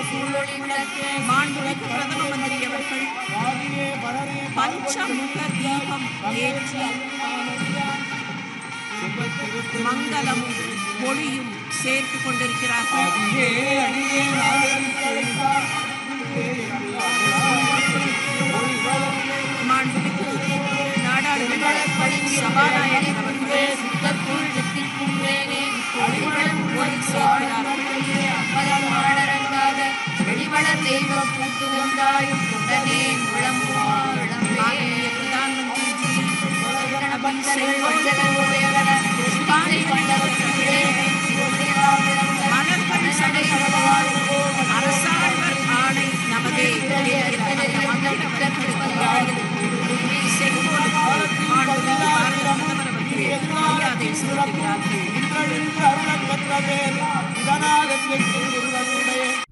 மாண்புமிகு பிரதம மந்திரி அவர்கள் பஞ்சமுக தீபம் ஏற்றி மங்களமும் ஒளியும் சேர்த்து கொண்டிருக்கிறார்கள் மாண்புமிகு நாடாளுமன்ற சபாநாயகர் அவர்கள் ஒளி சேர்க்கிறார்கள் தெய்வம் பூத்து வந்தாயும் உடனே விளம்புவார் மாண்புமிகு பிரதான் மந்திரி மலர்கள் சடைசடையால் அரசாழ்வர் ஆணை நமதே என்கிற அந்த மந்திரவர்கள் வந்தாயில் செங்கோலுக்கு மாண்புமிகு பாரத பிரதமர் அவர்கள் மரியாதை செலுத்துகிறார்கள் அருளப் பெற்ற பேர் இதனால்